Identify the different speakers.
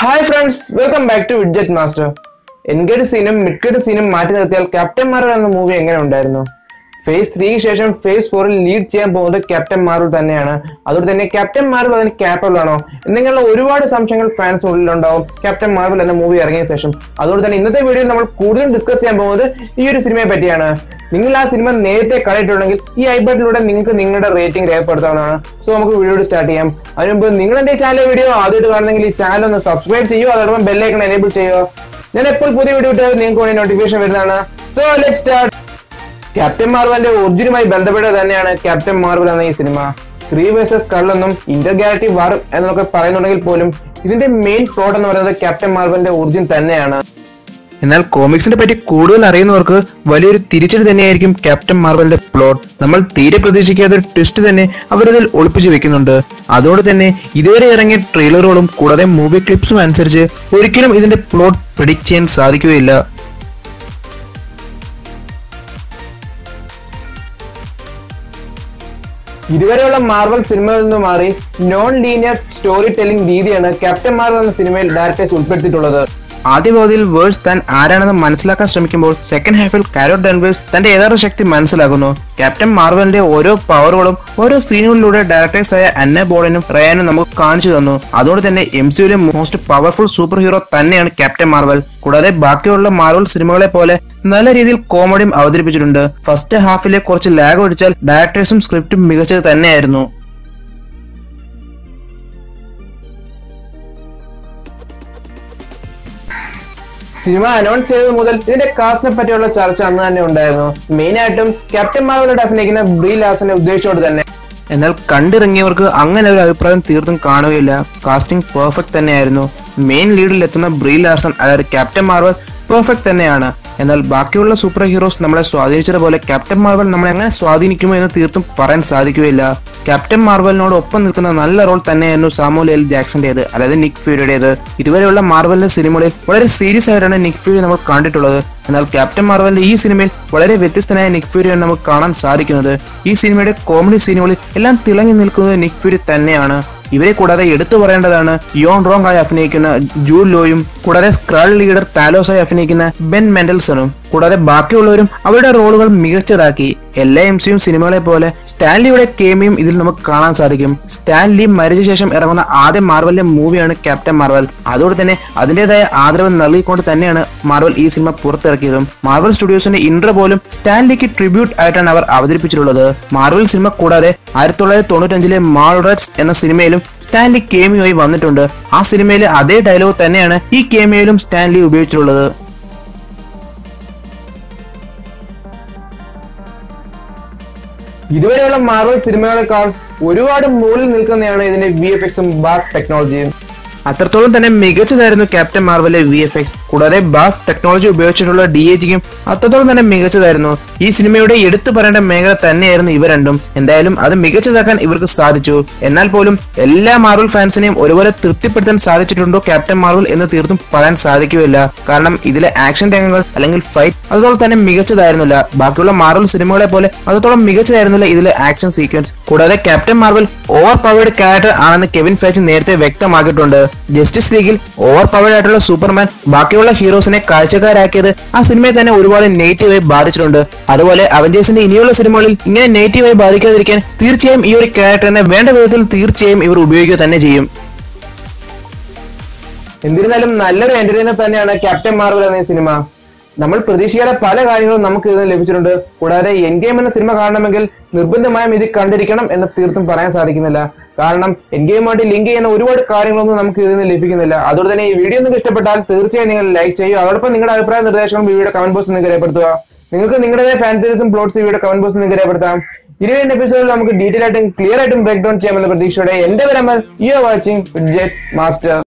Speaker 1: hi friends welcome back to widget master എൻഗേഡ് സീനും മിഡ്ഗേഡ് സീനും മാറ്റി നിർത്തിയാൽ ക്യാപ്റ്റൻ മാർവൽ എന്ന മൂവി എങ്ങനെ ഉണ്ടായിരുന്നു ഫേസ് ത്രീക്ക് ശേഷം ഫേസ് ഫോറിൽ ലീഡ് ചെയ്യാൻ പോകുന്നത് ക്യാപ്റ്റൻ മാർവൽ തന്നെയാണ് അതുകൊണ്ട് തന്നെ ക്യാപ്റ്റൻ മാർവൽ അതിന് ക്യാപ്പബിൾ ആണോ എന്നിങ്ങനെയുള്ള ഒരുപാട് സംശയങ്ങൾ ഫാൻസ് ഉള്ളിലുണ്ടാവും ക്യാപ്റ്റൻ മാർവൽ എന്ന മൂവി ഇറങ്ങിയ ശേഷം അതുകൊണ്ട് തന്നെ ഇന്നത്തെ വീഡിയോയിൽ നമ്മൾ കൂടുതലും ഡിസ്കസ് ചെയ്യാൻ പോകുന്നത് ഈ ഒരു സിനിമയെ പറ്റിയാണ് നിങ്ങൾ ആ സിനിമ നേരത്തെ കണ്ടിട്ടുണ്ടെങ്കിൽ ഈ ഐ ബട്ടണിലൂടെ നിങ്ങൾക്ക് നിങ്ങളുടെ റേറ്റിംഗ് രേഖപ്പെടുത്താവുന്നതാണ് സോ നമുക്ക് വീഡിയോ സ്റ്റാർട്ട് ചെയ്യാം അതിന് മുമ്പ് നിങ്ങൾ എന്റെ ചാനൽ വീഡിയോ ആദ്യമായിട്ട് കാണുന്നെങ്കിൽ ഈ ചാനൽ ഒന്ന് സബ്സ്ക്രൈബ് ചെയ്യുക അതോടൊപ്പം ബെല്ലൈക്കൺ എനേബിൾ ചെയ്യുക ഞാൻ എപ്പോൾ പുതിയ വീഡിയോ ഇട്ടാൽ നിങ്ങൾക്ക് വേണ്ടി നോട്ടിഫിക്കേഷൻ വരുന്നതാണ് സോ ലെറ്റ് സ്റ്റാർട്ട് ക്യാപ്റ്റൻ മാർവലിന്റെ ഒറിജിനുമായി ബന്ധപ്പെട്ട് തന്നെയാണ് ക്യാപ്റ്റൻ മാർവൽ എന്ന ഈ സിനിമ ക്രീ വേഴ്സസ് കള്ളെന്നും ഇന്റർ ഗാലക്ടി വാർ എന്നൊക്കെ പറയുന്നുണ്ടെങ്കിൽ പോലും ഇതിന്റെ മെയിൻ പ്ലോട്ട് എന്ന് പറയുന്നത് ക്യാപ്റ്റൻ മാർവലിന്റെ ഒറിജിൻ തന്നെയാണ്
Speaker 2: എന്നാൽ കോമിക്സിനെ പറ്റി കൂടുതൽ അറിയുന്നവർക്ക് വലിയൊരു തിരിച്ചടി തന്നെയായിരിക്കും ക്യാപ്റ്റൻ മാർവലിന്റെ പ്ലോട്ട് നമ്മൾ തീരെ പ്രതീക്ഷിക്കാത്ത ഒരു ട്വിസ്റ്റ് തന്നെ അവരതിൽ ഒളിപ്പിച്ചു വെക്കുന്നുണ്ട് അതുകൊണ്ട് തന്നെ ഇതുവരെ ഇറങ്ങിയ ട്രെയിലറുകളും കൂടാതെ മൂവി ക്ലിപ്സും അനുസരിച്ച് ഒരിക്കലും ഇതിന്റെ പ്ലോട്ട് പ്രിഡിക്റ്റ് ചെയ്യാൻ സാധിക്കുകയില്ല
Speaker 1: ഇതുവരെയുള്ള മാർവൽ സിനിമകളിൽ നിന്ന് മാറി നോൺ ലീനിയർ സ്റ്റോറി ടെല്ലിംഗ് രീതിയാണ് ക്യാപ്റ്റൻ മാർവൽ എന്ന സിനിമയിൽ ഡയറക്ടേഴ്സ് ഉൾപ്പെടുത്തിയിട്ടുള്ളത്
Speaker 2: ആദ്യ പകുതിയിൽ വേഴ്സ് താൻ ആരാണെന്ന് മനസ്സിലാക്കാൻ ശ്രമിക്കുമ്പോൾ സെക്കൻഡ് ഹാഫിൽ കാരോട്ട് ഡൻവേഴ്സ് തന്റെ യഥാർത്ഥ ശക്തി മനസ്സിലാക്കുന്നു ക്യാപ്റ്റൻ മാർവലിന്റെ ഓരോ പവറുകളും ഓരോ സീനുകളിലൂടെ ഡയറക്ടേഴ്സ് ആയ അന്ന ബോളനും റയാനും നമുക്ക് കാണിച്ചു തന്നു അതുകൊണ്ട് തന്നെ എം സിയിലെ മോസ്റ്റ് പവർഫുൾ സൂപ്പർ ഹീറോ തന്നെയാണ് ക്യാപ്റ്റൻ മാർവൽ കൂടാതെ ബാക്കിയുള്ള മാർവൽ സിനിമകളെ പോലെ നല്ല രീതിയിൽ കോമഡിയും അവതരിപ്പിച്ചിട്ടുണ്ട് ഫസ്റ്റ് ഹാഫിലെ കുറച്ച് ലാഗ് ഒഴിച്ചാൽ ഡയറക്ടേഴ്സും സ്ക്രിപ്റ്റും മികച്ചത് തന്നെയായിരുന്നു
Speaker 1: സിനിമ അനൗൺസ് ചെയ്തത് മുതൽ ഇതിന്റെ കാസ്റ്റിനെ പറ്റിയുള്ള ചർച്ച അന്ന് തന്നെ ഉണ്ടായിരുന്നു മെയിൻ ആയിട്ടും ക്യാപ്റ്റൻ മാർവലോട് അഭിനയിക്കുന്ന ബ്രീ ലാസിനെ ഉദ്ദേശിച്ചോട് തന്നെ
Speaker 2: എന്നാൽ കണ്ടിറങ്ങിയവർക്ക് അങ്ങനെ ഒരു അഭിപ്രായം തീർത്തും കാണുകയില്ല കാസ്റ്റിംഗ് പെർഫെക്റ്റ് തന്നെയായിരുന്നു മെയിൻ ലീഡിൽ എത്തുന്ന ബ്രീ ലാസൺ അതായത് ക്യാപ്റ്റൻ മാർവൽ പെർഫെക്റ്റ് തന്നെയാണ് എന്നാൽ ബാക്കിയുള്ള സൂപ്പർ ഹീറോസ് നമ്മളെ സ്വാധീനിച്ചതുപോലെ ക്യാപ്റ്റൻ മാർവൽ നമ്മളെ എങ്ങനെ സ്വാധീനിക്കുമോ എന്ന് തീർത്തും പറയാൻ സാധിക്കുകയില്ല ക്യാപ്റ്റൻ മാർവലിനോട് ഒപ്പം നിൽക്കുന്ന നല്ല റോൾ തന്നെയായിരുന്നു സാമുൽ എൽ ജാക്സന്റേത് അതായത് നിക് ഫ്യൂരിയുടേത് ഇതുവരെയുള്ള മാർവലിന്റെ സിനിമകളിൽ വളരെ സീരിയസ് ആയിട്ടാണ് നിക് ഫ്യൂരി നമ്മൾ കണ്ടിട്ടുള്ളത് എന്നാൽ ക്യാപ്റ്റൻ മാർവലിന്റെ ഈ സിനിമയിൽ വളരെ വ്യത്യസ്തനായ നിക് ഫ്യൂരിയാണ് നമുക്ക് കാണാൻ സാധിക്കുന്നത് ഈ സിനിമയുടെ കോമഡി സീനുകളിൽ എല്ലാം തിളങ്ങി നിൽക്കുന്നത് നിക് ഫ്യൂരി തന്നെയാണ് ഇവരെ കൂടാതെ എടുത്തു പറയേണ്ടതാണ് യോൺ റോങ് ആയി അഭിനയിക്കുന്ന ജൂ ലോയും കൂടാതെ സ്ക്രൾ ലീഡർ താലോസ് ആയി അഭിനയിക്കുന്ന ബെൻ മെൻഡൽസണും കൂടാതെ ബാക്കിയുള്ളവരും അവരുടെ റോളുകൾ മികച്ചതാക്കി എല്ലാ എം സിയും സിനിമകളെ പോലെ സ്റ്റാൻലിയുടെ കേമിയും ഇതിൽ നമുക്ക് കാണാൻ സാധിക്കും സ്റ്റാൻലി മരിച്ച ശേഷം ഇറങ്ങുന്ന ആദ്യ മാർവലിന്റെ മൂവിയാണ് ക്യാപ്റ്റൻ മാർവൽ അതോടെ തന്നെ അതിന്റേതായ ആദരവ് നൽകിക്കൊണ്ട് തന്നെയാണ് മാർവൽ ഈ സിനിമ പുറത്തിറക്കിയതും മാർവൽ സ്റ്റുഡിയോസിന്റെ ഇൻട്രോ പോലും സ്റ്റാൻലിക്ക് ട്രിബ്യൂട്ട് ആയിട്ടാണ് അവർ അവതരിപ്പിച്ചിട്ടുള്ളത് മാർവൽ സിനിമ കൂടാതെ ആയിരത്തി തൊള്ളായിരത്തി തൊണ്ണൂറ്റഞ്ചിലെ മാൾററ്റ്സ് എന്ന സിനിമയിലും സ്റ്റാൻലി കേമിയോയി വന്നിട്ടുണ്ട് ആ സിനിമയിലെ അതേ ഡയലോഗ് തന്നെയാണ് ഈ കേമിയോയിലും സ്റ്റാൻലി ഉപയോഗിച്ചിട്ടുള്ളത്
Speaker 1: ഇതുവരെയുള്ള മാർവൽ സിനിമകളെക്കാൾ ഒരുപാട് മുകളിൽ നിൽക്കുന്നതാണ് ഇതിന്റെ വി എഫ് എക്സും ബാർ ടെക്നോളജിയും
Speaker 2: അത്രത്തോളം തന്നെ മികച്ചതായിരുന്നു ക്യാപ്റ്റൻ മാർവലെ വി എഫ് എക്സ് കൂടാതെ ബാഫ് ടെക്നോളജി ഉപയോഗിച്ചിട്ടുള്ള ഡി എ ജിക്കും അത്രത്തോളം തന്നെ മികച്ചതായിരുന്നു ഈ സിനിമയുടെ എടുത്തു പറയേണ്ട മേഖല തന്നെയായിരുന്നു ഇവ രണ്ടും എന്തായാലും അത് മികച്ചതാക്കാൻ ഇവർക്ക് സാധിച്ചു എന്നാൽ പോലും എല്ലാ മാർവൽ ഫാൻസിനെയും ഒരുപോലെ തൃപ്തിപ്പെടുത്താൻ സാധിച്ചിട്ടുണ്ടോ ക്യാപ്റ്റൻ മാർവൽ എന്ന് തീർത്തും പറയാൻ സാധിക്കുകയില്ല കാരണം ഇതിലെ ആക്ഷൻ രംഗങ്ങൾ അല്ലെങ്കിൽ ഫൈറ്റ് അതുപോലെ തന്നെ മികച്ചതായിരുന്നില്ല ബാക്കിയുള്ള മാർവൽ സിനിമകളെ പോലെ അത്രത്തോളം മികച്ചതായിരുന്നില്ല ഇതിലെ ആക്ഷൻ സീക്വൻസ് കൂടാതെ Captain Marvel overpowered character ആണെന്ന് കെവിൻ ഫാച്ച് നേരത്തെ വ്യക്തമാക്കിയിട്ടുണ്ട് ജസ്റ്റിസ് ലീഗിൽ ഓവർ പവേർഡ് ആയിട്ടുള്ള സൂപ്പർമാൻ ബാക്കിയുള്ള ഹീറോസിനെ കാഴ്ചക്കാരാക്കിയത് ആ സിനിമയെ തന്നെ ഒരുപാട് നെഗറ്റീവായി ബാധിച്ചിട്ടുണ്ട് അതുപോലെ അവഞ്ചേഴ്സിന്റെ ഇനിയുള്ള സിനിമകളിൽ ഇങ്ങനെ നെഗറ്റീവായി ബാധിക്കാതിരിക്കാൻ തീർച്ചയായും ഈ ഒരു ക്യാരക്ടറിനെ വേണ്ട വിധത്തിൽ തീർച്ചയായും ഇവർ ഉപയോഗിക്കുക തന്നെ ചെയ്യും
Speaker 1: എന്നിരുന്നാലും നല്ലൊരു എന്റർടൈനർ തന്നെയാണ് ക്യാപ്റ്റൻ മാർവൽ എന്ന ഈ സിനിമ നമ്മൾ പ്രതീക്ഷിക്കാത്ത പല കാര്യങ്ങളും നമുക്ക് ഇതിൽ ലഭിച്ചിട്ടുണ്ട് കൂടാതെ എൻ ഗെയിം എന്ന സിനിമ കാണണമെങ്കിൽ നിർബന്ധമായും ഇത് കണ്ടിരിക്കണം എന്ന് തീർത്തും പറയാൻ സാധിക്കുന്നില്ല കാരണം എൻ ഗെയിമായിട്ട് ലിങ്ക് ചെയ്യുന്ന ഒരുപാട് കാര്യങ്ങളൊന്നും നമുക്ക് ഇതിൽ നിന്ന് ലഭിക്കുന്നില്ല അതുകൊണ്ട് തന്നെ ഈ വീഡിയോ നിങ്ങൾക്ക് ഇഷ്ടപ്പെട്ടാൽ തീർച്ചയായും നിങ്ങൾ ലൈക്ക് ചെയ്യുക അതോടൊപ്പം നിങ്ങളുടെ അഭിപ്രായ നിർദ്ദേശങ്ങളും വീഡിയോ കമന്റ് ബോക്സിൽ നിങ്ങൾക്ക് രേഖപ്പെടുത്തുക നിങ്ങൾക്ക് നിങ്ങളുടേതായ ഫാൻറ്റീസും പ്ലോട്ട്സ് വീഡിയോ കമന്റ് ബോക്സിൽ നിങ്ങൾക്ക് രേഖപ്പെടുത്താം ഇരുപത് എപ്പിസോഡിൽ നമുക്ക് ഡീറ്റെയിൽ ആയിട്ടും ക്ലിയർ ആയിട്ടും ബ്രേക്ക് ഡൗൺ ചെയ്യാമെന്ന പ്രതീക്ഷയോടെ എന്റെ പരമൽ യു ആർ വാച്ചിങ് മാസ്റ്റർ